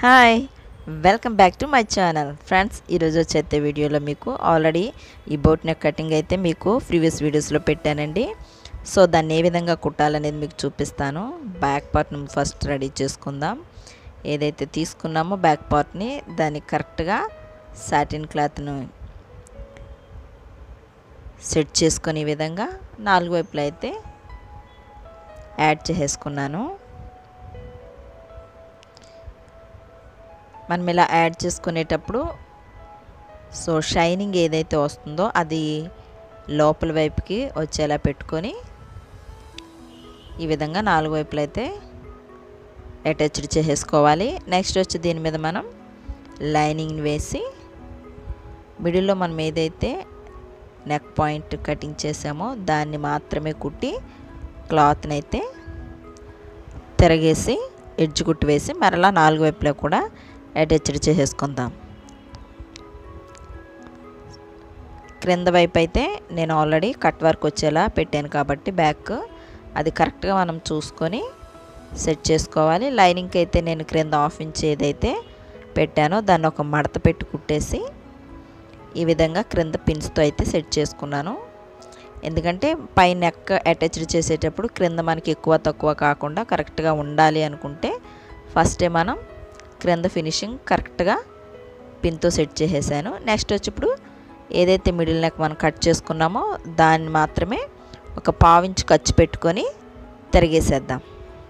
hi welcome back to my channel friends ఈరోజు వచ్చే వీడియోలో మీకు ఆల్రెడీ ఈ బోట్ నెక్ కటింగ్ అయితే మీకు ప్రీవియస్ వీడియోస్లో పెట్టానండి సో దాన్ని ఏ విధంగా కుట్టాలనేది మీకు చూపిస్తాను బ్యాక్ పార్ట్ని ఫస్ట్ రెడీ చేసుకుందాం ఏదైతే తీసుకున్నామో బ్యాక్ పార్ట్ని దాన్ని కరెక్ట్గా సాటిన్ క్లాత్ను సెట్ చేసుకునే ఈ విధంగా నాలుగు వైపులు అయితే యాడ్ చేసేసుకున్నాను మనం ఇలా యాడ్ చేసుకునేటప్పుడు సో షైనింగ్ ఏదైతే వస్తుందో అది లోపల వైపుకి వచ్చేలా పెట్టుకొని ఈ విధంగా నాలుగు వైపులు అయితే అటాచ్డ్ చేసేసుకోవాలి నెక్స్ట్ వచ్చి దీని మీద మనం లైనింగ్ వేసి మిడిల్లో మనం ఏదైతే నెక్ పాయింట్ కటింగ్ చేసామో దాన్ని మాత్రమే కుట్టి క్లాత్ని అయితే తిరగేసి ఎడ్జ్ కుట్టి వేసి మరలా నాలుగు వైపులా కూడా అటాచ్డ్ చేసేసుకుందాం క్రింద వైపు అయితే నేను ఆల్రెడీ కట్ వర్క్ వచ్చేలా పెట్టాను కాబట్టి బ్యాక్ అది కరెక్ట్గా మనం చూసుకొని సెట్ చేసుకోవాలి లైనింగ్కి అయితే నేను క్రింద హాఫ్ ఇంచ్ ఏదైతే పెట్టానో దాన్ని ఒక మడత పెట్టి కుట్టేసి ఈ విధంగా క్రింద పిన్స్తో అయితే సెట్ చేసుకున్నాను ఎందుకంటే పై నెక్ అటాచ్డ్ చేసేటప్పుడు క్రింద మనకి ఎక్కువ తక్కువ కాకుండా కరెక్ట్గా ఉండాలి అనుకుంటే ఫస్టే మనం క్రింద ఫినిషింగ్ కరెక్ట్గా పిన్తో సెట్ చేసేసాను నెక్స్ట్ వచ్చి ఇప్పుడు ఏదైతే మిడిల్ నెక్ మనం కట్ చేసుకున్నామో దాన్ని మాత్రమే ఒక పావించి ఖర్చు పెట్టుకొని తిరిగేసేద్దాం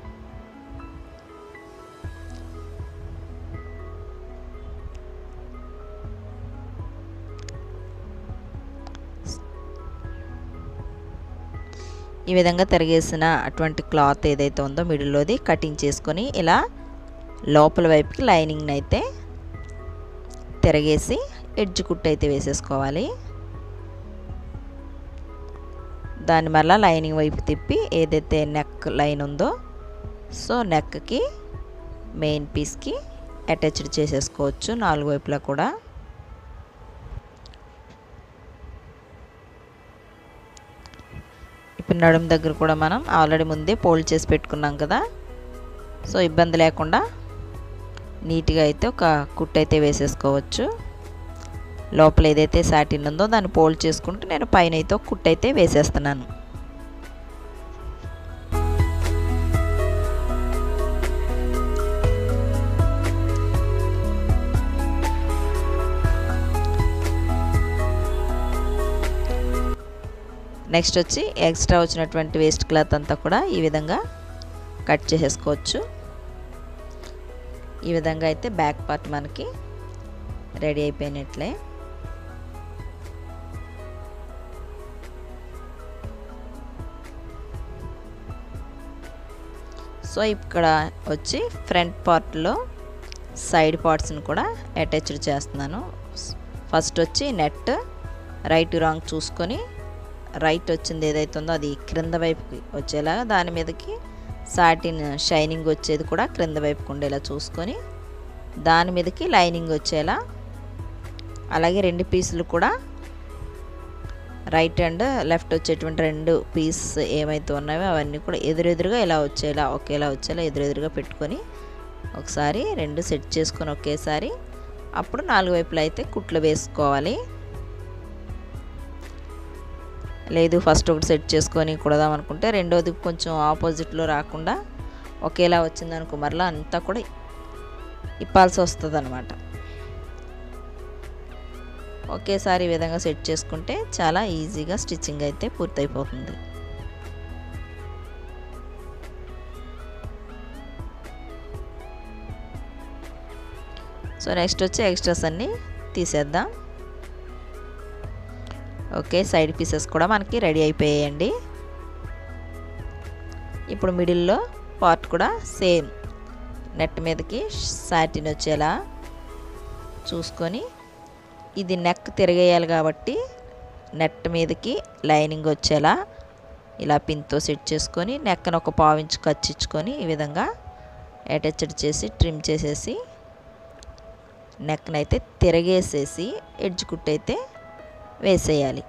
ఈ విధంగా తిరిగేసిన అటువంటి క్లాత్ ఏదైతే ఉందో మిడిల్లోది కటింగ్ చేసుకొని ఇలా లోపల వైపుకి లైనింగ్ని అయితే తిరగేసి ఎడ్జ్ కుట్టు అయితే వేసేసుకోవాలి దాన్ని మళ్ళీ లైనింగ్ వైపు తిప్పి ఏదైతే నెక్ లైన్ ఉందో సో నెక్కి మెయిన్ పీస్కి అటాచ్డ్ చేసేసుకోవచ్చు నాలుగు వైపులా కూడా ఇప్పుడు నడుము దగ్గర కూడా మనం ఆల్రెడీ ముందే పోల్డ్ చేసి పెట్టుకున్నాం కదా సో ఇబ్బంది లేకుండా నీట్గా అయితే ఒక కుట్ అయితే వేసేసుకోవచ్చు లోపల ఏదైతే సాటిన్ ఉందో దాన్ని పోల్డ్ చేసుకుంటూ నేను పైన అయితే ఒక కుట్ అయితే వేసేస్తున్నాను నెక్స్ట్ వచ్చి ఎక్స్ట్రా వచ్చినటువంటి వేస్ట్ క్లాత్ అంతా కూడా ఈ విధంగా కట్ చేసేసుకోవచ్చు ఈ విధంగా అయితే బ్యాక్ పార్ట్ మనకి రెడీ అయిపోయినట్లే సో ఇక్కడ వచ్చి ఫ్రంట్ పార్ట్లో సైడ్ పార్ట్స్ని కూడా అటాచ్డ్ చేస్తున్నాను ఫస్ట్ వచ్చి నెట్ రైట్ రాంగ్ చూసుకొని రైట్ వచ్చింది ఏదైతే ఉందో అది క్రింద వైపుకి వచ్చేలాగా దాని మీదకి సాటిన్ షైనింగ్ వచ్చేది కూడా క్రింద వైపుకి ఉండేలా చూసుకొని దాని మీదకి లైనింగ్ వచ్చేలా అలాగే రెండు పీసులు కూడా రైట్ అండ్ లెఫ్ట్ వచ్చేటువంటి రెండు పీస్ ఏమైతే ఉన్నాయో అవన్నీ కూడా ఎదురెదురుగా ఇలా వచ్చేలా ఒకేలా వచ్చేలా ఎదురెదురుగా పెట్టుకొని ఒకసారి రెండు సెట్ చేసుకొని ఒకేసారి అప్పుడు నాలుగు వైపులా అయితే కుట్లు వేసుకోవాలి లేదు ఫస్ట్ ఒకటి సెట్ చేసుకొని కుడదాం అనుకుంటే రెండోది కొంచెం ఆపోజిట్లో రాకుండా ఒకేలా వచ్చిందనుకో మరలా అంతా కూడా ఇప్పాల్సి వస్తుంది అనమాట ఒకేసారి ఈ విధంగా సెట్ చేసుకుంటే చాలా ఈజీగా స్టిచ్చింగ్ అయితే పూర్తయిపోతుంది సో నెక్స్ట్ వచ్చి ఎక్స్ట్రాస్ అన్నీ తీసేద్దాం ఓకే సైడ్ పీసెస్ కూడా మనకి రెడీ అయిపోయాయండి ఇప్పుడు మిడిల్లో పార్ట్ కూడా సేమ్ నెట్ మీదకి సాటిన్ వచ్చేలా చూసుకొని ఇది నెక్ తిరగేయాలి కాబట్టి నెట్ మీదకి లైనింగ్ వచ్చేలా ఇలా పిన్తో సెట్ చేసుకొని నెక్కను ఒక పావించి కచ్చిచ్చుకొని ఈ విధంగా అటాచ్డ్ చేసి ట్రిమ్ చేసేసి నెక్నైతే తిరగేసేసి ఎడ్జ్ కుట్టయితే వేసేయాలి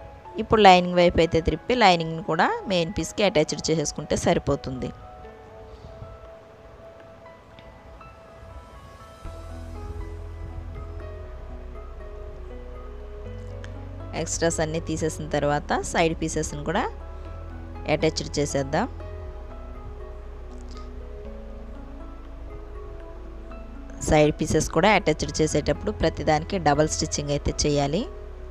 ఇప్పుడు లైనింగ్ వైపు అయితే తిప్పి లైనింగ్ని కూడా మెయిన్ పీస్కి అటాచ్డ్ చేసేసుకుంటే సరిపోతుంది ఎక్స్ట్రాస్ అన్నీ తీసేసిన తర్వాత సైడ్ పీసెస్ని కూడా అటాచ్డ్ చేసేద్దాం సైడ్ పీసెస్ కూడా అటాచ్డ్ చేసేటప్పుడు ప్రతిదానికి డబల్ స్టిచ్చింగ్ అయితే చేయాలి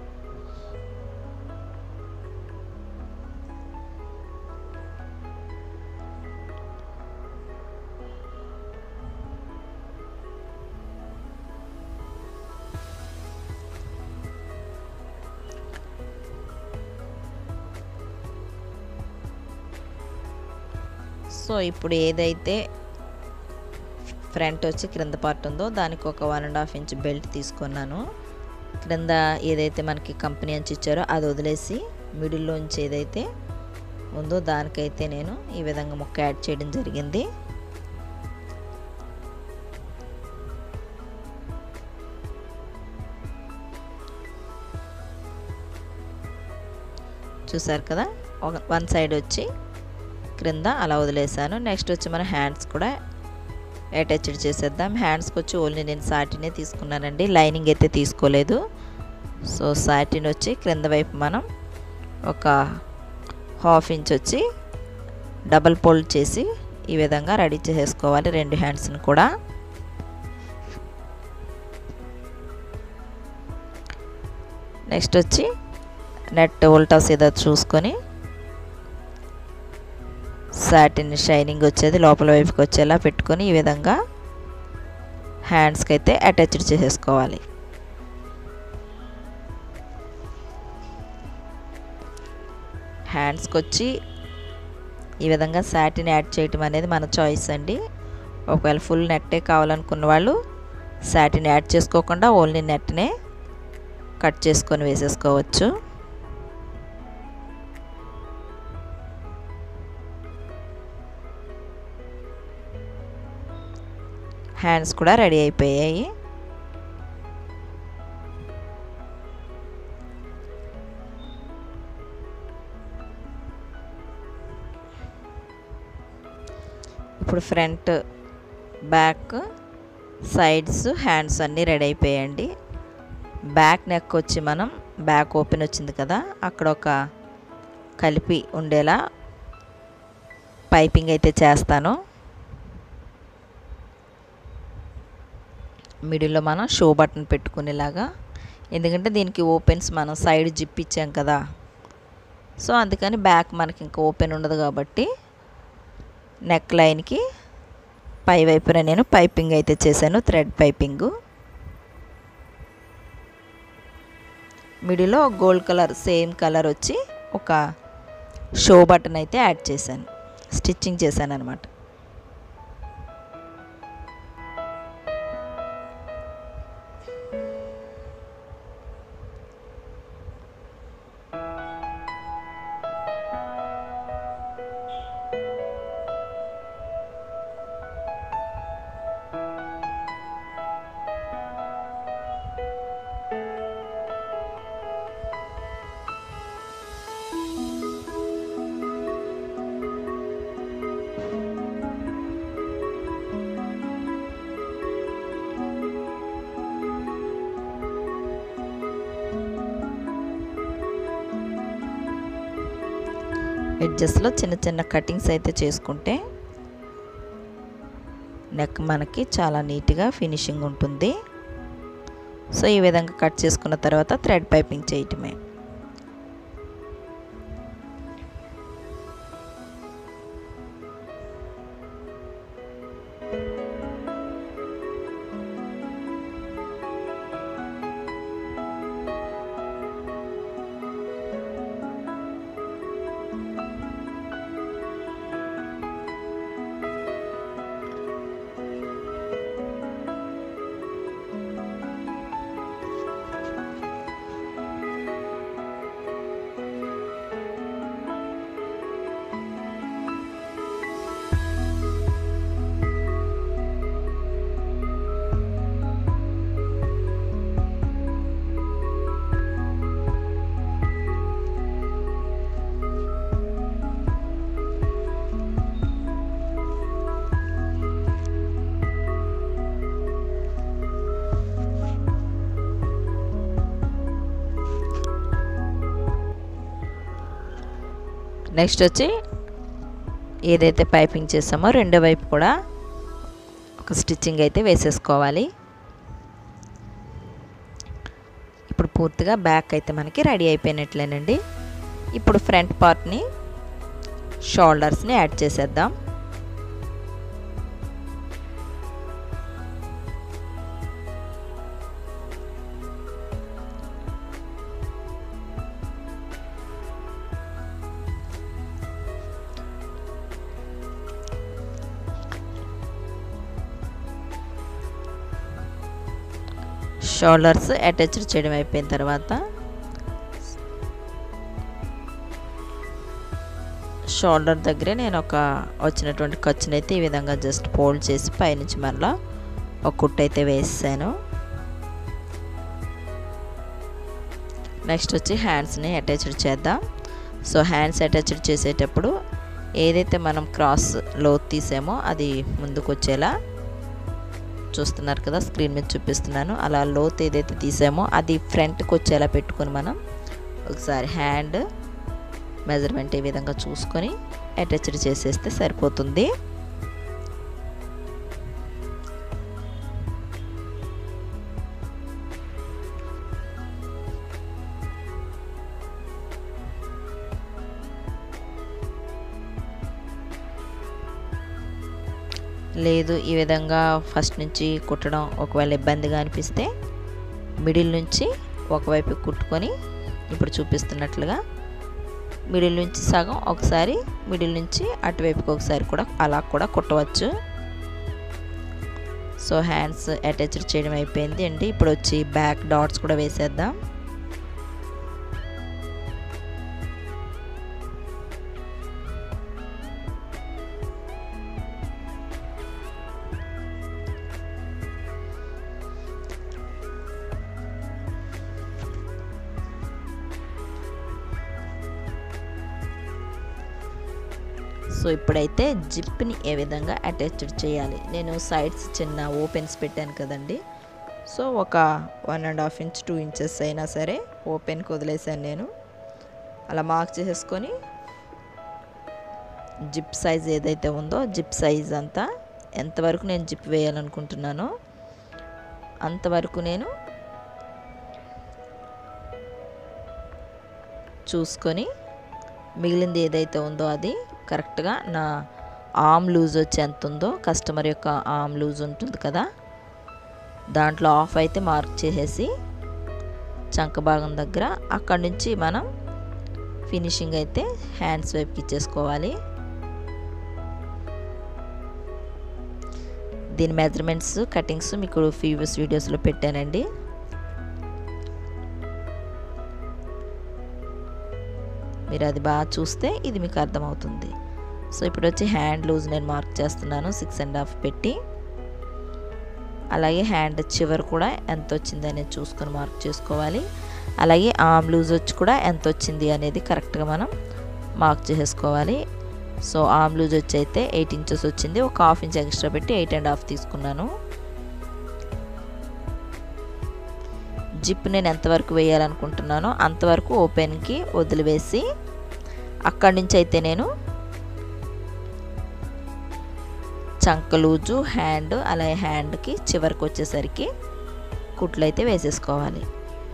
సో ఇప్పుడు ఏదైతే ఫ్రంట్ వచ్చి క్రింద పార్ట్ ఉందో దానికి ఒక one and half inch belt తీసుకున్నాను క్రింద ఏదైతే మనకి కంపెనీ నుంచి ఇచ్చారో అది వదిలేసి మిడిల్లోంచి ఏదైతే ఉందో దానికైతే నేను ఈ విధంగా ముక్క యాడ్ చేయడం జరిగింది చూసారు కదా ఒక వన్ సైడ్ వచ్చి క్రింద అలా వదిలేసాను నెక్స్ట్ వచ్చి మన హ్యాండ్స్ కూడా అటాచ్డ్ చేసేద్దాం హ్యాండ్స్కి వచ్చి ఓన్లీ నేను సాటినే తీసుకున్నానండి లైనింగ్ అయితే తీసుకోలేదు సో సాటిన్ వచ్చి క్రింద వైపు మనం ఒక హాఫ్ ఇంచ్ వచ్చి డబల్ ఫోల్డ్ చేసి ఈ విధంగా రెడీ చేసేసుకోవాలి రెండు హ్యాండ్స్ని కూడా నెక్స్ట్ వచ్చి నెట్ ఉల్టా సీదా చూసుకొని సాటిన్ షైనింగ్ వచ్చేది లోపల వైపుకి వచ్చేలా పెట్టుకొని ఈ విధంగా హ్యాండ్స్కి అయితే అటాచ్డ్ చేసేసుకోవాలి హ్యాండ్స్కి వచ్చి ఈ విధంగా సాటిన్ యాడ్ చేయటం అనేది మన చాయిస్ అండి ఒకవేళ ఫుల్ నెట్టే కావాలనుకున్న వాళ్ళు సాటిన్ యాడ్ చేసుకోకుండా ఓన్లీ నెట్నే కట్ చేసుకొని వేసేసుకోవచ్చు హ్యాండ్స్ కూడా రెడీ అయిపోయాయి ఇప్పుడు ఫ్రంట్ బ్యాక్ సైడ్స్ హ్యాండ్స్ అన్నీ రెడీ అయిపోయాయండి బ్యాక్ నెక్ వచ్చి మనం బ్యాక్ ఓపెన్ వచ్చింది కదా అక్కడ ఒక కలిపి ఉండేలా పైపింగ్ అయితే చేస్తాను మిడిల్లో మనం షో బటన్ పెట్టుకునేలాగా ఎందుకంటే దీనికి ఓపెన్స్ మనం సైడ్ జిప్ ఇచ్చాం కదా సో అందుకని బ్యాక్ మనకి ఇంకా ఓపెన్ ఉండదు కాబట్టి నెక్ లైన్కి పై వైపున నేను పైపింగ్ అయితే చేశాను థ్రెడ్ పైపింగు మిడిలో గోల్డ్ కలర్ సేమ్ కలర్ వచ్చి ఒక షో బటన్ అయితే యాడ్ చేశాను స్టిచ్చింగ్ చేశాను అనమాట ఎడ్జెస్లో చిన్న చిన్న కటింగ్స్ అయితే చేసుకుంటే నెక్ మనకి చాలా నీట్గా ఫినిషింగ్ ఉంటుంది సో ఈ విధంగా కట్ చేసుకున్న తర్వాత థ్రెడ్ పైపింగ్ చేయటమే నెక్స్ట్ వచ్చి ఏదైతే పైపింగ్ చేసామో రెండో వైపు కూడా ఒక స్టిచ్చింగ్ అయితే వేసేసుకోవాలి ఇప్పుడు పూర్తిగా బ్యాక్ అయితే మనకి రెడీ అయిపోయినట్లేనండి ఇప్పుడు ఫ్రంట్ పార్ట్ని షోల్డర్స్ని యాడ్ చేసేద్దాం షోల్డర్స్ అటాచ్డ్ చేయడం అయిపోయిన తర్వాత షోల్డర్ దగ్గరే నేను ఒక వచ్చినటువంటి ఖర్చుని అయితే ఈ విధంగా జస్ట్ ఫోల్డ్ చేసి పైనుంచి మరలా ఒక కుట్టు అయితే వేసాను నెక్స్ట్ వచ్చి హ్యాండ్స్ని అటాచ్డ్ చేద్దాం సో హ్యాండ్స్ అటాచ్డ్ చేసేటప్పుడు ఏదైతే మనం క్రాస్ లో తీసామో అది ముందుకు వచ్చేలా చూస్తున్నారు కదా స్క్రీన్ మీద చూపిస్తున్నాను అలా లోత్ ఏదైతే తీసామో అది ఫ్రంట్కి వచ్చేలా పెట్టుకొని మనం ఒకసారి హ్యాండ్ మెజర్మెంట్ ఈ విధంగా చూసుకొని అటాచ్డ్ చేసేస్తే సరిపోతుంది లేదు ఈ విధంగా ఫస్ట్ నుంచి కుట్టడం ఒకవేళ ఇబ్బందిగా అనిపిస్తే మిడిల్ నుంచి ఒకవైపు కుట్టుకొని ఇప్పుడు చూపిస్తున్నట్లుగా మిడిల్ నుంచి సగం ఒకసారి మిడిల్ నుంచి అటువైపుకి ఒకసారి కూడా అలా కూడా కుట్టవచ్చు సో హ్యాండ్స్ అటాచ్డ్ చేయడం అయిపోయింది అండి ఇప్పుడు వచ్చి బ్యాక్ డాట్స్ కూడా వేసేద్దాం సో ఇప్పుడైతే జిప్ని ఏ విధంగా అటాచ్డ్ చేయాలి నేను సైడ్స్ చిన్న ఓపెన్స్ పెట్టాను కదండి సో ఒక one and half inch two inches అయినా సరే ఓపెన్కి వదిలేసాను నేను అలా మార్క్ చేసేసుకొని జిప్ సైజ్ ఏదైతే ఉందో జిప్ సైజ్ అంతా ఎంతవరకు నేను జిప్ వేయాలనుకుంటున్నానో అంతవరకు నేను చూసుకొని మిగిలింది ఏదైతే ఉందో అది కరెక్ట్గా నా ఆమ్ లూజ్ వచ్చి ఎంత ఉందో కస్టమర్ యొక్క ఆమ్ లూజ్ ఉంటుంది కదా దాంట్లో ఆఫ్ అయితే మార్క్ చేసేసి చంక భాగం దగ్గర అక్కడి నుంచి మనం ఫినిషింగ్ అయితే హ్యాండ్స్ వైపుకి ఇచ్చేసుకోవాలి దీని మెజర్మెంట్స్ కటింగ్స్ మీకు ఫీవియస్ వీడియోస్లో పెట్టానండి మీరు అది బాగా చూస్తే ఇది మీకు అర్థమవుతుంది సో ఇప్పుడు వచ్చి హ్యాండ్ లూజ్ నేను మార్క్ చేస్తున్నాను సిక్స్ అండ్ హాఫ్ పెట్టి అలాగే హ్యాండ్ చివరి కూడా ఎంత వచ్చింది అనేది చూసుకొని మార్క్ చేసుకోవాలి అలాగే ఆమ్ లూజ్ వచ్చి కూడా ఎంత వచ్చింది అనేది కరెక్ట్గా మనం మార్క్ చేసుకోవాలి సో ఆమ్ లూజ్ వచ్చి అయితే ఎయిట్ ఇంచెస్ వచ్చింది ఒక హాఫ్ ఇంచ్ ఎక్స్ట్రా పెట్టి ఎయిట్ అండ్ హాఫ్ తీసుకున్నాను జిప్ నేను ఎంతవరకు వేయాలనుకుంటున్నానో అంతవరకు ఓపెన్కి వదిలివేసి అక్కడి నుంచి అయితే నేను చంక లూజు హ్యాండ్ అలాగే హ్యాండ్కి చివరికి వచ్చేసరికి కుట్లు అయితే వేసేసుకోవాలి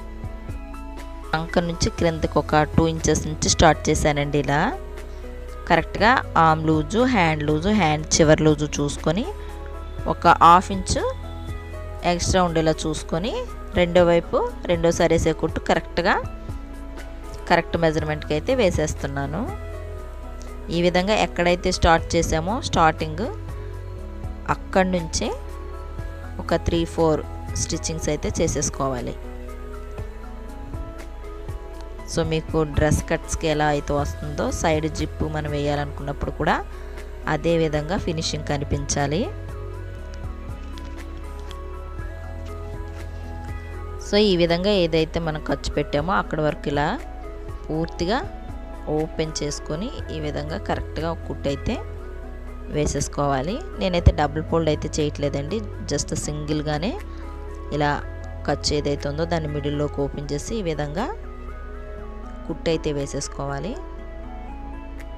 చంక నుంచి క్రిందకి ఒక టూ ఇంచెస్ నుంచి స్టార్ట్ చేశానండి ఇలా కరెక్ట్గా um loose hand loose hand చివరి లూజు చూసుకొని ఒక హాఫ్ ఇంచు ఎక్స్ట్రా ఉండేలా చూసుకొని రెండో వైపు రెండోసారి వేసే కుట్టు కరెక్ట్గా కరెక్ట్ మెజర్మెంట్కి అయితే వేసేస్తున్నాను ఈ విధంగా ఎక్కడైతే స్టార్ట్ చేసామో స్టార్టింగ్ అక్కడి నుంచే ఒక త్రీ ఫోర్ స్టిచ్చింగ్స్ అయితే చేసేసుకోవాలి సో మీకు డ్రెస్ కట్స్కి ఎలా అయితే వస్తుందో సైడ్ జిప్పు మనం వేయాలనుకున్నప్పుడు కూడా అదే విధంగా ఫినిషింగ్ కనిపించాలి సో ఈ విధంగా ఏదైతే మనం ఖర్చు పెట్టామో అక్కడ వరకు ఇలా పూర్తిగా ఓపెన్ చేసుకొని ఈ విధంగా కరెక్ట్గా ఒక కుట్టు అయితే వేసేసుకోవాలి నేనైతే డబుల్ ఫోల్డ్ అయితే చేయట్లేదండి జస్ట్ సింగిల్గానే ఇలా ఖర్చు ఏదైతే ఉందో దాన్ని మిడిల్లోకి ఓపెన్ చేసి ఈ విధంగా కుట్టు అయితే వేసేసుకోవాలి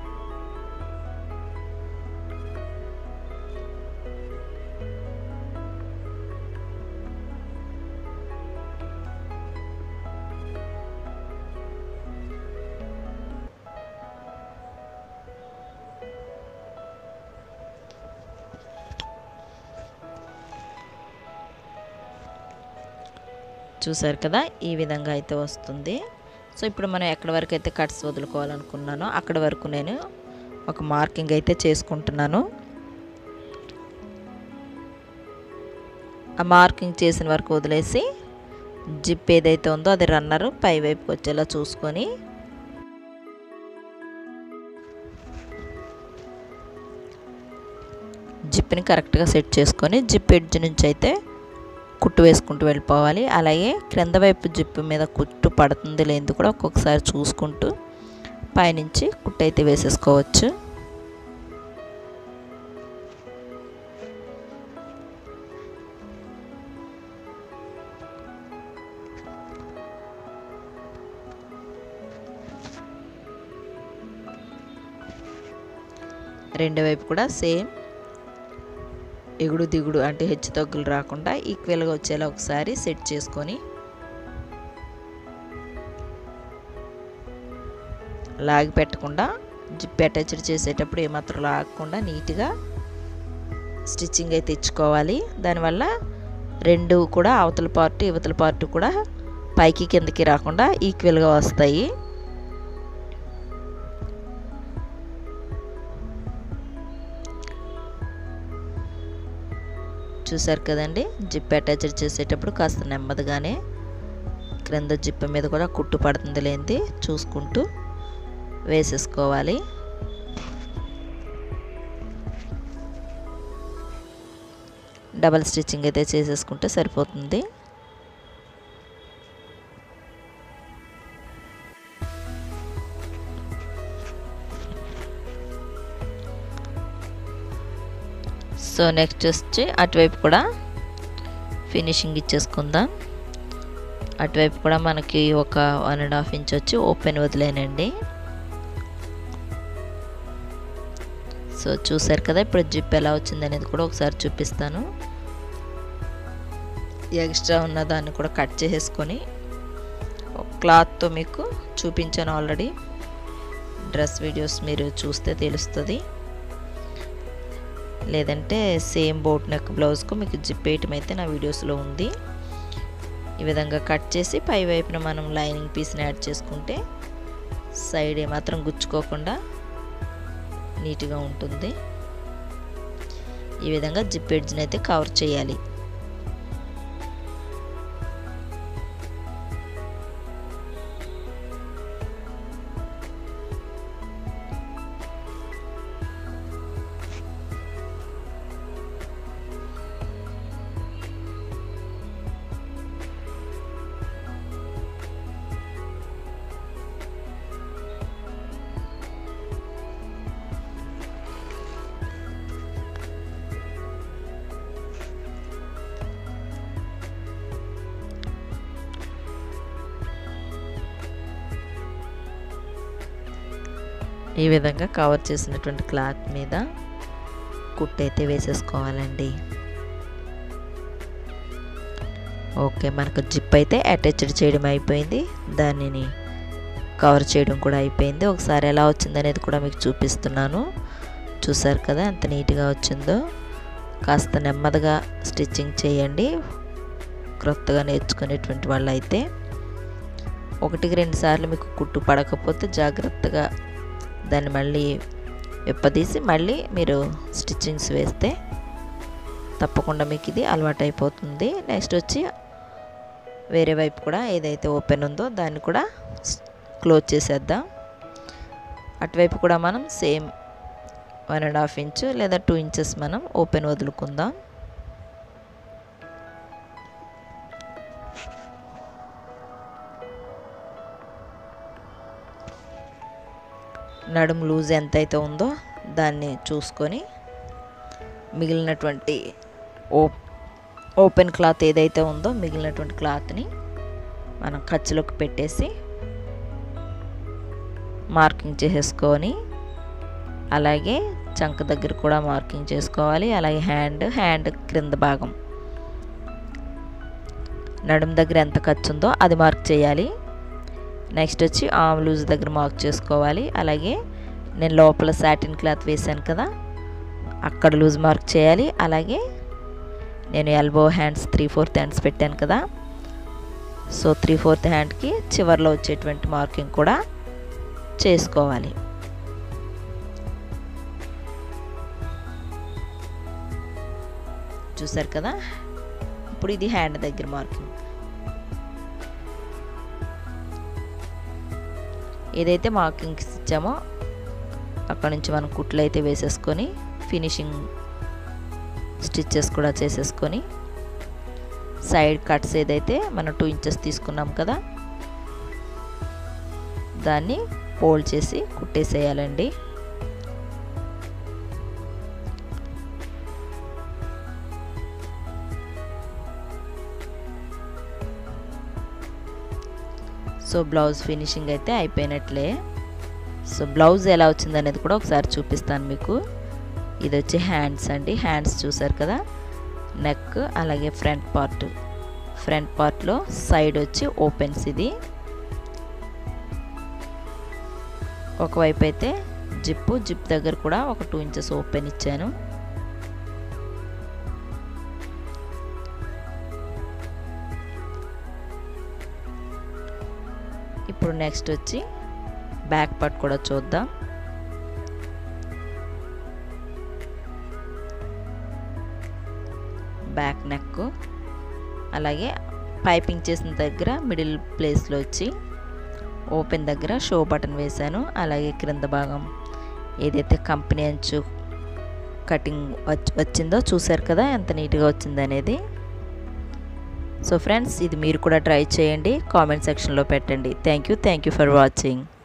చూసారు కదా ఈ విధంగా అయితే వస్తుంది సో ఇప్పుడు మనం ఎక్కడి వరకు అయితే కట్స్ వదులుకోవాలనుకున్నానో అక్కడ వరకు నేను ఒక మార్కింగ్ అయితే చేసుకుంటున్నాను ఆ మార్కింగ్ చేసిన వరకు వదిలేసి జిప్ ఏదైతే ఉందో అది రన్నర్ పై వైపుకి వచ్చేలా చూసుకొని జిప్ని కరెక్ట్గా సెట్ చేసుకొని జిప్ ఎడ్జ్ నుంచి అయితే కుట్టు వేసుకుంటూ వెళ్ళిపోవాలి అలాగే క్రింద వైపు జిప్పు మీద కుట్టు పడుతుంది లేదు కూడా ఒక్కొక్కసారి చూసుకుంటూ పైనుంచి కుట్టు అయితే వేసేసుకోవచ్చు రెండు వైపు కూడా సేమ్ ఎగుడు దిగుడు అంటే హెచ్చు తగ్గులు రాకుండా ఈక్వల్గా వచ్చేలా ఒకసారి సెట్ చేసుకొని లాగి పెట్టకుండా జిప్ అటాచ్డ్ చేసేటప్పుడు ఏమాత్రం లాగకుండా నీట్గా స్టిచ్చింగ్ అయితే ఇచ్చుకోవాలి దానివల్ల రెండు కూడా అవతల పార్ట్ యువతల పార్ట్ కూడా పైకి కిందకి రాకుండా ఈక్వల్గా వస్తాయి చూసారు కదండి జిప్ అటాచ్ చేసేటప్పుడు కాస్త నెమ్మదిగానే క్రింద జిప్ మీద కూడా కుట్టు పడుతుంది లేనిది చూసుకుంటూ వేసేసుకోవాలి డబల్ స్టిచ్చింగ్ అయితే చేసేసుకుంటే సరిపోతుంది సో నెక్స్ట్ వచ్చి అటువైపు కూడా ఫినిషింగ్ ఇచ్చేసుకుందాం అటువైపు కూడా మనకి ఒక వన్ అండ్ హాఫ్ ఇంచ్ వచ్చి ఓపెన్ వదిలేనండి సో చూసారు కదా ఇప్పుడు జిప్ ఎలా వచ్చింది అనేది కూడా ఒకసారి చూపిస్తాను ఎక్స్ట్రా ఉన్న దాన్ని కూడా కట్ చేసేసుకొని క్లాత్తో మీకు చూపించాను ఆల్రెడీ డ్రెస్ వీడియోస్ మీరు చూస్తే తెలుస్తుంది లేదంటే సేమ్ బోట్ నెక్ బ్లౌజ్కు మీకు జిప్ వేయటం అయితే నా వీడియోస్లో ఉంది ఈ విధంగా కట్ చేసి పై వైపున మనం లైనింగ్ పీస్ని యాడ్ చేసుకుంటే సైడ్ ఏమాత్రం గుచ్చుకోకుండా నీట్గా ఉంటుంది ఈ విధంగా జిప్ ఎడ్జ్ని అయితే కవర్ చేయాలి ఈ విధంగా కవర్ చేసినటువంటి క్లాత్ మీద కుట్టు అయితే వేసేసుకోవాలండి ఓకే మనకు జిప్ అయితే అటాచ్డ్ చేయడం అయిపోయింది దానిని కవర్ చేయడం కూడా అయిపోయింది ఒకసారి ఎలా వచ్చింది అనేది కూడా మీకు చూపిస్తున్నాను చూసారు కదా ఎంత నీట్గా వచ్చిందో కాస్త నెమ్మదిగా స్టిచ్చింగ్ చేయండి క్రొత్తగా నేర్చుకునేటువంటి వాళ్ళు అయితే ఒకటికి రెండు సార్లు మీకు కుట్టు పడకపోతే జాగ్రత్తగా దాన్ని మళ్ళీ విప్పదీసి మళ్ళీ మీరు స్టిచ్చింగ్స్ వేస్తే తప్పకుండా మీకు ఇది అలవాటు అయిపోతుంది నెక్స్ట్ వచ్చి వేరే వైపు కూడా ఏదైతే ఓపెన్ ఉందో దాన్ని కూడా క్లోజ్ చేసేద్దాం అటువైపు కూడా మనం same one and half inch లేదా టూ ఇంచెస్ మనం ఓపెన్ వదులుకుందాం నడుము లూజ్ ఎంతైతే ఉందో దాన్ని చూసుకొని మిగిలినటువంటి ఓ ఓపెన్ క్లాత్ ఏదైతే ఉందో మిగిలినటువంటి క్లాత్ని మనం ఖర్చులోకి పెట్టేసి మార్కింగ్ చేసేసుకొని అలాగే చంక దగ్గర కూడా మార్కింగ్ చేసుకోవాలి అలాగే హ్యాండ్ హ్యాండ్ క్రింద భాగం నడుము దగ్గర ఎంత ఖర్చు ఉందో అది మార్క్ చేయాలి నెక్స్ట్ వచ్చి ఆమ్ లూజ్ దగ్గర మార్క్ చేసుకోవాలి అలాగే నేను లోపల సాటిన్ క్లాత్ వేసాను కదా అక్కడ లూజ్ మార్క్ చేయాలి అలాగే నేను elbow hands three fourth hands పెట్టాను కదా సో త్రీ ఫోర్త్ హ్యాండ్కి చివరిలో వచ్చేటువంటి మార్కింగ్ కూడా చేసుకోవాలి చూసారు కదా ఇప్పుడు ఇది హ్యాండ్ దగ్గర మార్కింగ్ ఏదైతే మార్కింగ్స్ ఇచ్చామో అక్కడ నుంచి మనం కుట్లు అయితే వేసేసుకొని ఫినిషింగ్ స్టిచ్చెస్ కూడా చేసేసుకొని సైడ్ కట్స్ ఏదైతే మనం టూ ఇంచెస్ తీసుకున్నాం కదా దాన్ని ఫోల్డ్ చేసి కుట్టేసేయాలండి సో బ్లౌజ్ ఫినిషింగ్ అయితే అయిపోయినట్లే సో బ్లౌజ్ ఎలా వచ్చింది అనేది కూడా ఒకసారి చూపిస్తాను మీకు ఇది వచ్చి హ్యాండ్స్ అండి హ్యాండ్స్ చూసారు కదా నెక్ అలాగే ఫ్రంట్ పార్ట్ ఫ్రంట్ పార్ట్లో సైడ్ వచ్చి ఓపెన్స్ ఇది ఒకవైపు అయితే జిప్పు జిప్ దగ్గర కూడా ఒక టూ ఇంచెస్ ఓపెన్ ఇచ్చాను ఇప్పుడు నెక్స్ట్ వచ్చి బ్యాక్ పార్ట్ కూడా చూద్దాం బ్యాక్ నెక్ అలాగే పైపింగ్ చేసిన దగ్గర మిడిల్ ప్లేస్లో వచ్చి ఓపెన్ దగ్గర షో బటన్ వేశాను అలాగే క్రింద భాగం ఏదైతే కంపెనీ అంచు కటింగ్ వచ్చిందో చూసారు కదా ఎంత నీట్గా వచ్చింది అనేది సో ఫ్రెండ్స్ ఇది మీరు కూడా ట్రై చేయండి కామెంట్ సెక్షన్లో పెట్టండి thank you thank you for watching